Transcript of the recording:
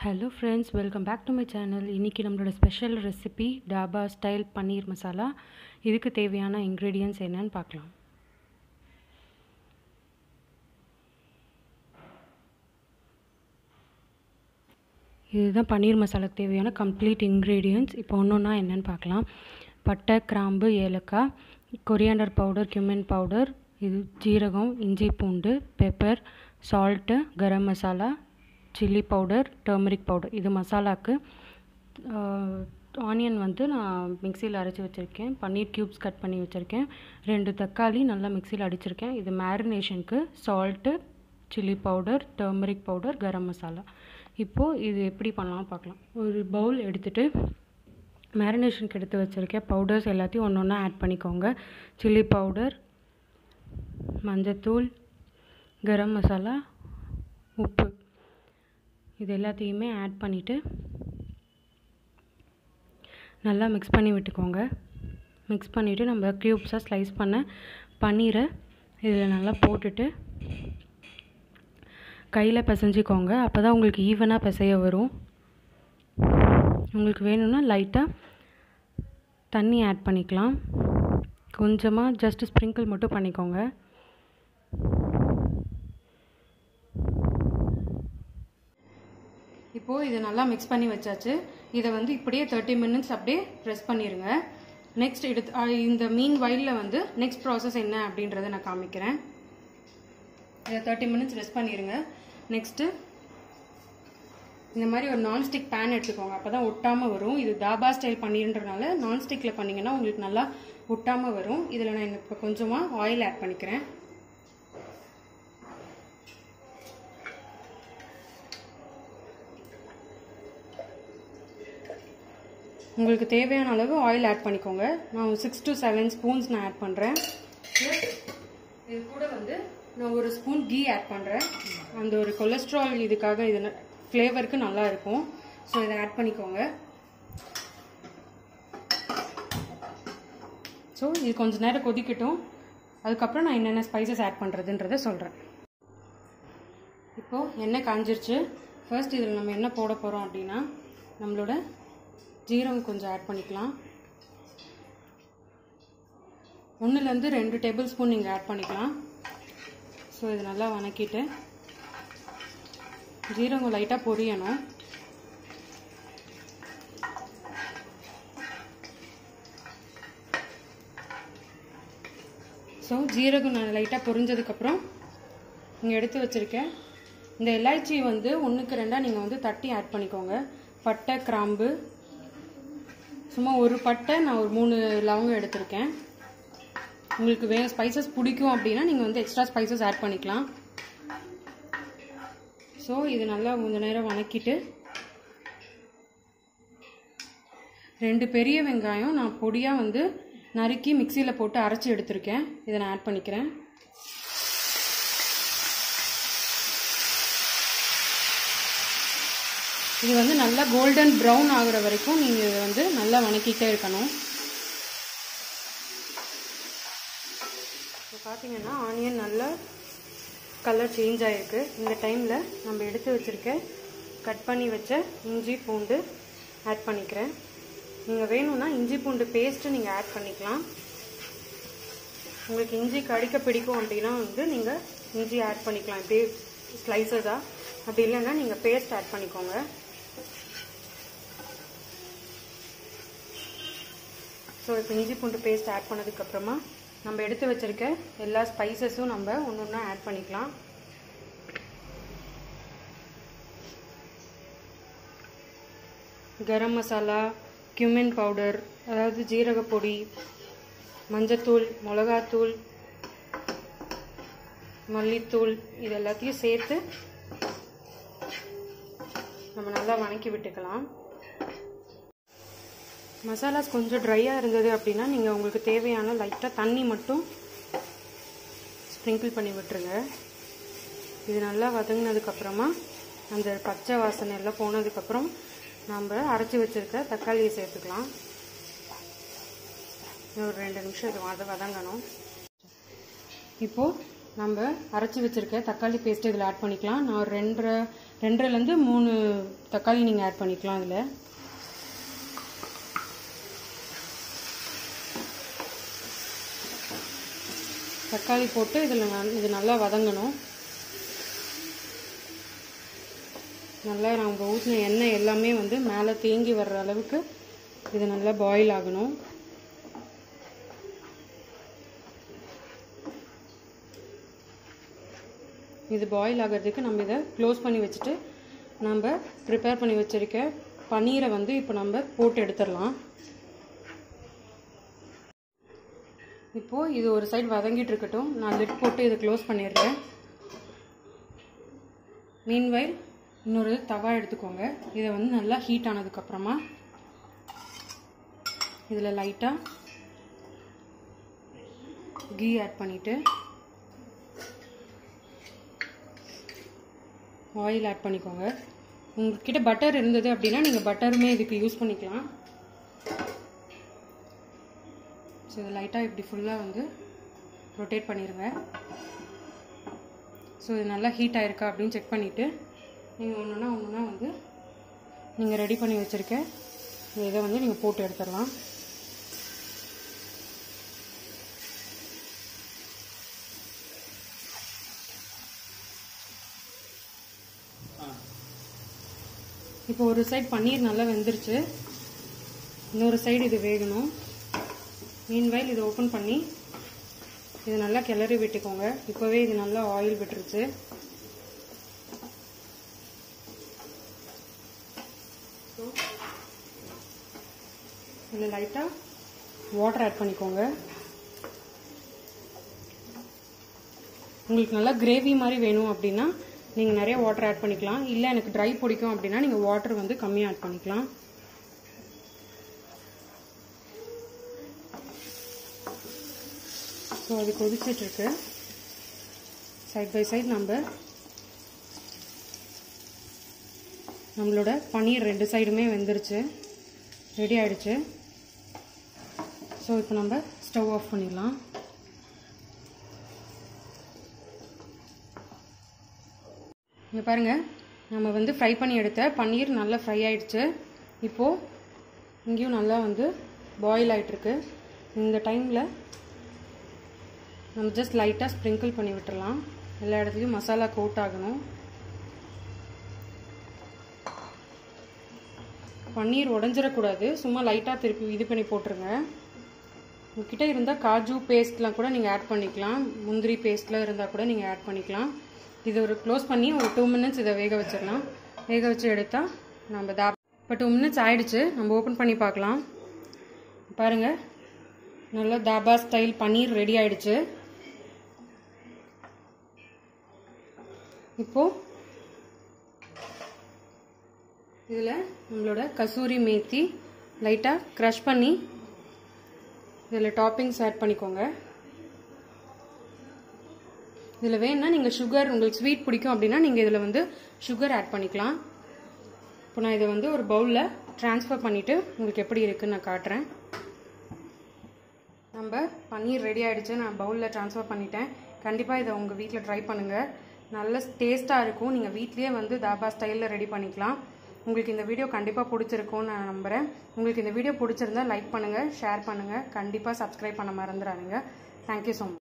hello friends welcome back to my channel இன்றைக்கி நம்மளோட special recipe dhaba style paneer masala இதுக்கு தேவையான இன்க்ரீடியன்ட்ஸ் என்னன்னு பார்க்கலாம் இதுதான் பன்னீர் மசாலாக்கு தேவையான கம்ப்ளீட் இன்க்ரீடியன்ட்ஸ் இப்போ ஒன்று ஒன்றா என்னென்னு பார்க்கலாம் பட்டை கிராம்பு ஏலக்காய் கொரியாண்டர் பவுடர் cumin பவுடர் இது ஜீரகம் இஞ்சி பூண்டு pepper salt garam masala chilli powder turmeric powder இது மசாலாவுக்கு ஆனியன் வந்து நான் மிக்சியில் அரைச்சி வச்சுருக்கேன் பன்னீர் க்யூப்ஸ் கட் பண்ணி வச்சுருக்கேன் ரெண்டு தக்காளி நல்லா மிக்சியில் அடிச்சிருக்கேன் இது மேரினேஷனுக்கு salt chilli powder turmeric powder garam masala இப்போது இது எப்படி பண்ணலாம் பார்க்கலாம் ஒரு பவுல் எடுத்துகிட்டு மேரினேஷனுக்கு எடுத்து வச்சுருக்கேன் பவுடர்ஸ் எல்லாத்தையும் ஒன்று ஒன்றா ஆட் பண்ணிக்கோங்க சில்லி பவுடர் மஞ்சத்தூள் கரம் மசாலா உப்பு இது எல்லாத்தையுமே ஆட் பண்ணிவிட்டு நல்லா மிக்ஸ் பண்ணி விட்டுக்கோங்க மிக்ஸ் பண்ணிவிட்டு நம்ம க்யூப்ஸாக ஸ்லைஸ் பண்ண பன்னீரை இதில் நல்லா போட்டுட்டு கையில் பிசைஞ்சிக்கோங்க அப்போ தான் உங்களுக்கு ஈவனாக பிசைய வரும் உங்களுக்கு வேணும்னா லைட்டாக தண்ணி ஆட் பண்ணிக்கலாம் கொஞ்சமாக ஜஸ்ட் ஸ்ப்ரிங்கிள் மட்டும் பண்ணிக்கோங்க இப்போது இதை நல்லா மிக்ஸ் பண்ணி வச்சாச்சு இதை வந்து இப்படியே தேர்ட்டி மினிட்ஸ் அப்படியே ப்ரெஸ் பண்ணிடுங்க நெக்ஸ்ட் எடுத்து இந்த மீன் வயலில் வந்து நெக்ஸ்ட் ப்ராசஸ் என்ன அப்படின்றத நான் காமிக்கிறேன் இதை தேர்ட்டி மினிட்ஸ் ரெஸ்ட் பண்ணிடுங்க நெக்ஸ்ட்டு இந்த மாதிரி ஒரு நான்ஸ்டிக் பேன் எடுத்துக்கோங்க அப்போ தான் ஒட்டாமல் வரும் இது தாபா ஸ்டைல் பண்ணின்றனால நான்ஸ்டிக்கில் பண்ணிங்கன்னா உங்களுக்கு நல்லா ஒட்டாமல் வரும் இதில் நான் இப்போ கொஞ்சமாக ஆயில் ஆட் பண்ணிக்கிறேன் உங்களுக்கு தேவையான அளவு ஆயில் ஆட் பண்ணிக்கோங்க நான் ஒரு சிக்ஸ் டு செவன் ஸ்பூன்ஸ் நான் ஆட் பண்ணுறேன் இது கூட வந்து நான் ஒரு ஸ்பூன் கீ ஆட் பண்ணுறேன் அந்த ஒரு கொலஸ்ட்ரால் இதுக்காக இது ஃப்ளேவருக்கு நல்லா இருக்கும் ஸோ இதை ஆட் பண்ணிக்கோங்க ஸோ இது கொஞ்சம் நேரம் கொதிக்கட்டும் அதுக்கப்புறம் நான் என்னென்ன ஸ்பைசஸ் ஆட் பண்ணுறதுன்றதை சொல்கிறேன் இப்போது எண்ணெய் காஞ்சிருச்சு ஃபர்ஸ்ட் இதில் நம்ம என்ன போட போகிறோம் அப்படின்னா நம்மளோட ஜீரகம் கொஞ்சம் ஆட் பண்ணிக்கலாம் ஒன்றுலேருந்து ரெண்டு டேபிள் ஸ்பூன் நீங்கள் ஆட் பண்ணிக்கலாம் ஸோ இது நல்லா வணக்கிட்டு ஜீரகம் லைட்டாக பொரியணும் ஸோ ஜீரகம் நான் லைட்டாக பொரிஞ்சதுக்கப்புறம் இங்கே எடுத்து வச்சுருக்கேன் இந்த எலாய்ச்சி வந்து ஒன்றுக்கு ரெண்டாக நீங்கள் வந்து தட்டி ஆட் பண்ணிக்கோங்க பட்டை கிராம்பு சும்மா ஒரு பட்டை நான் ஒரு மூணு லவங்கம் எடுத்திருக்கேன் உங்களுக்கு வே ஸ்பைசஸ் பிடிக்கும் அப்படின்னா நீங்கள் வந்து எக்ஸ்ட்ரா ஸ்பைசஸ் ஆட் பண்ணிக்கலாம் ஸோ இது நல்லா கொஞ்ச நேரம் வணக்கிட்டு ரெண்டு பெரிய வெங்காயம் நான் பொடியாக வந்து நறுக்கி மிக்சியில் போட்டு அரைச்சி எடுத்திருக்கேன் இதை நான் ஆட் பண்ணிக்கிறேன் இது வந்து நல்லா கோல்டன் ப்ரௌன் ஆகுற வரைக்கும் நீங்கள் இதை வந்து நல்லா வணக்கிட்டே இருக்கணும் இப்போ பார்த்தீங்கன்னா ஆனியன் நல்லா கலர் சேஞ்ச் ஆகிருக்கு இந்த டைமில் நம்ம எடுத்து வச்சுருக்க கட் பண்ணி வச்ச இஞ்சி பூண்டு ஆட் பண்ணிக்கிறேன் நீங்கள் வேணும்னா இஞ்சி பூண்டு பேஸ்ட்டு நீங்கள் ஆட் பண்ணிக்கலாம் உங்களுக்கு இஞ்சி கடிக்க பிடிக்கும் அப்படின்னா வந்து நீங்கள் இஞ்சி ஆட் பண்ணிக்கலாம் இப்படியே ஸ்லைசஸாக அப்படி இல்லைன்னா நீங்கள் பேஸ்ட் ஆட் பண்ணிக்கோங்க ஸோ இப்போ இஞ்சி பூண்டு பேஸ்ட் ஆட் பண்ணதுக்கப்புறமா நம்ம எடுத்து வச்சுருக்க எல்லா ஸ்பைசஸும் நம்ம ஒன்று ஒன்றா ஆட் பண்ணிக்கலாம் கரம் மசாலா cumin பவுடர் அதாவது ஜீரகப்பொடி மஞ்சத்தூள் மிளகாத்தூள் மல்லித்தூள் இது எல்லாத்தையும் சேர்த்து நம்ம நல்லா வணக்கி விட்டுக்கலாம் மசாலாஸ் கொஞ்சம் ட்ரையாக இருந்தது அப்படின்னா நீங்கள் உங்களுக்கு தேவையான லைட்டாக தண்ணி மட்டும் ஸ்ப்ரிங்கிள் பண்ணி விட்டுருங்க இது நல்லா வதங்கினதுக்கப்புறமா அந்த பச்சை வாசனை எல்லாம் போனதுக்கப்புறம் நம்ம அரைச்சி வச்சுருக்க தக்காளியை சேர்த்துக்கலாம் ஒரு ரெண்டு நிமிஷம் இது வத வதங்கணும் இப்போது நம்ம அரைச்சி வச்சுருக்க தக்காளி பேஸ்ட் இதில் ஆட் பண்ணிக்கலாம் நான் ஒரு ரெண்டரை ரெண்டரைலேருந்து மூணு தக்காளி நீங்கள் ஆட் பண்ணிக்கலாம் இதில் தக்காளி போட்டு இதில் இது நல்லா வதங்கணும் நல்லா நம்ம ஊற்றின எண்ணெய் எல்லாமே வந்து மேலே தேங்கி வர்ற அளவுக்கு இது நல்லா பாயில் ஆகணும் இது பாயில் ஆகிறதுக்கு நம்ம இதை க்ளோஸ் பண்ணி வச்சுட்டு நம்ம ப்ரிப்பேர் பண்ணி வச்சிருக்க பன்னீரை வந்து இப்போ நம்ம போட்டு எடுத்துடலாம் இப்போது இது ஒரு சைடு வதங்கிட்டு இருக்கட்டும் நான் லிட் போட்டு இதை க்ளோஸ் பண்ணிடுறேன் மீன்வைல் இன்னொரு தவா எடுத்துக்கோங்க இதை வந்து நல்லா ஹீட் ஆனதுக்கப்புறமா இதில் லைட்டாக கீ ஆட் பண்ணிவிட்டு ஆயில் ஆட் பண்ணிக்கோங்க உங்ககிட்ட பட்டர் இருந்தது அப்படின்னா நீங்கள் பட்டருமே இதுக்கு யூஸ் பண்ணிக்கலாம் ஸோ இதை லைட்டாக இப்படி ஃபுல்லாக வந்து ரொட்டேட் பண்ணிடுங்க ஸோ இது நல்லா ஹீட் ஆயிருக்கா அப்படின்னு செக் பண்ணிவிட்டு நீங்கள் ஒன்றுனா ஒன்றுனா வந்து நீங்கள் ரெடி பண்ணி வச்சுருக்க இதை வந்து நீங்கள் போட்டு எடுத்துடலாம் இப்போ ஒரு சைடு பன்னீர் நல்லா வெந்துருச்சு இன்னொரு சைடு இது வேகணும் மீன்வைல் இதை ஓப்பன் பண்ணி இது நல்லா கிளறி விட்டுக்கோங்க இப்போவே இது நல்லா ஆயில் விட்டுருச்சு இதில் லைட்டாக வாட்டர் ஆட் பண்ணிக்கோங்க உங்களுக்கு நல்லா கிரேவி மாதிரி வேணும் அப்படின்னா நீங்கள் நிறைய வாட்டர் ஆட் பண்ணிக்கலாம் இல்லை எனக்கு ட்ரை பிடிக்கும் அப்படின்னா நீங்கள் வாட்டர் வந்து கம்மியாக ஆட் பண்ணிக்கலாம் ஸோ அது கொதிச்சிட்ருக்கு சைட் பை சைட் நம்ம நம்மளோட பன்னீர் ரெண்டு சைடுமே வெந்துருச்சு ரெடி ஆயிடுச்சு ஸோ இப்போ நம்ம ஸ்டவ் ஆஃப் பண்ணிடலாம் இங்கே பாருங்கள் நம்ம வந்து ஃப்ரை பண்ணி எடுத்த பன்னீர் நல்லா ஃப்ரை ஆயிடுச்சு இப்போது இங்கேயும் நல்லா வந்து பாயில் ஆகிட்டுருக்கு இந்த டைமில் நம்ம ஜஸ்ட் லைட்டாக ஸ்ப்ரிங்கிள் பண்ணி விட்டுறலாம் எல்லா இடத்துலையும் மசாலா கோட் ஆகணும் பன்னீர் உடஞ்சிடக்கூடாது சும்மா லைட்டாக திருப்பி இது பண்ணி போட்டுருங்க உங்ககிட்ட இருந்தால் காஜு பேஸ்ட்லாம் கூட நீங்கள் ஆட் பண்ணிக்கலாம் முந்திரி பேஸ்ட்லாம் இருந்தால் கூட நீங்கள் ஆட் பண்ணிக்கலாம் இது ஒரு க்ளோஸ் பண்ணி ஒரு டூ மினிட்ஸ் இதை வேக வச்சிடலாம் வேக வச்சு எடுத்தால் நம்ம தா இப்போ டூ மினிட்ஸ் ஆயிடுச்சு நம்ம ஓப்பன் பண்ணி பார்க்கலாம் பாருங்கள் நல்லா தாபா ஸ்டைல் பன்னீர் ரெடி ஆயிடுச்சு இப்போது இதில் நம்மளோட கசூரி மேத்தி லைட்டாக க்ரஷ் பண்ணி இதில் டாப்பிங்ஸ் ஆட் பண்ணிக்கோங்க இதில் வேணும்னா நீங்கள் சுகர் உங்களுக்கு ஸ்வீட் பிடிக்கும் அப்படின்னா நீங்கள் இதில் வந்து சுகர் ஆட் பண்ணிக்கலாம் இப்போ நான் இதை வந்து ஒரு பவுலில் ட்ரான்ஸ்ஃபர் பண்ணிவிட்டு உங்களுக்கு எப்படி இருக்குன்னு நான் காட்டுறேன் நம்ம பன்னீர் ரெடி ஆகிடுச்சு நான் பவுலில் ட்ரான்ஸ்ஃபர் பண்ணிட்டேன் கண்டிப்பாக இதை உங்கள் வீட்டில் ட்ரை பண்ணுங்கள் நல்ல டேஸ்ட்டாக இருக்கும் நீங்கள் வீட்லேயே வந்து தாபா ஸ்டைலில் ரெடி பண்ணிக்கலாம் உங்களுக்கு இந்த வீடியோ கண்டிப்பாக பிடிச்சிருக்கும்னு நான் நம்புகிறேன் உங்களுக்கு இந்த வீடியோ பிடிச்சிருந்தா லைக் பண்ணுங்கள் ஷேர் பண்ணுங்கள் கண்டிப்பாக சப்ஸ்கிரைப் பண்ண மறந்துடாதீங்க தேங்க்யூ ஸோ மச்